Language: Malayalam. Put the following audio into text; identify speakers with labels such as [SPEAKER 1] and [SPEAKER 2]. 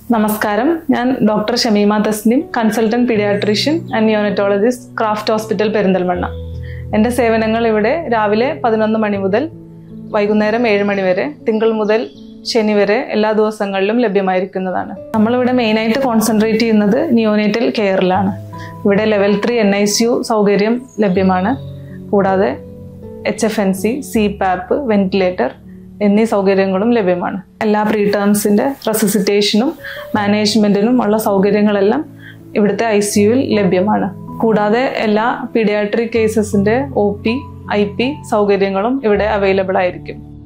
[SPEAKER 1] നമസ്കാരം ഞാൻ doctor Shameema Tasneem consultant paediatrician and neonatologist Craft hospital Perinthalmanna എൻ്റെ സേവനങ്ങൾ ഇവിടെ രാവിലെ പതിനൊന്ന് മണി മുതൽ വൈകുന്നേരം ഏഴ് മണി വരെ തിങ്കൾ മുതൽ ശനി വരെ എല്ലാ ദിവസങ്ങളിലും ലഭ്യമായിരിക്കുന്നതാണ് നമ്മളിവിടെ മെയിനായിട്ട് കോൺസെൻട്രേറ്റ് ചെയ്യുന്നത് നിയോനേറ്റൽ കെയറിലാണ് ഇവിടെ level three N I C U സൗകര്യം ലഭ്യമാണ് കൂടാതെ H F N C CPAP ventilator എന്നീ സൗകര്യങ്ങളും ലഭ്യമാണ് എല്ലാ പ്രീ ടേംസിൻ്റെ റെസിസിറ്റേഷനും മാനേജ്മെൻറ്റിനും ഉള്ള സൗകര്യങ്ങളെല്ലാം ഇവിടുത്തെ ഐ സി യുവിൽ ലഭ്യമാണ് കൂടാതെ എല്ലാ പീഡിയാട്രിക് കേസസിൻ്റെ ഒ പി ഐ പി സൗകര്യങ്ങളും ഇവിടെ അവൈലബിൾ ആയിരിക്കും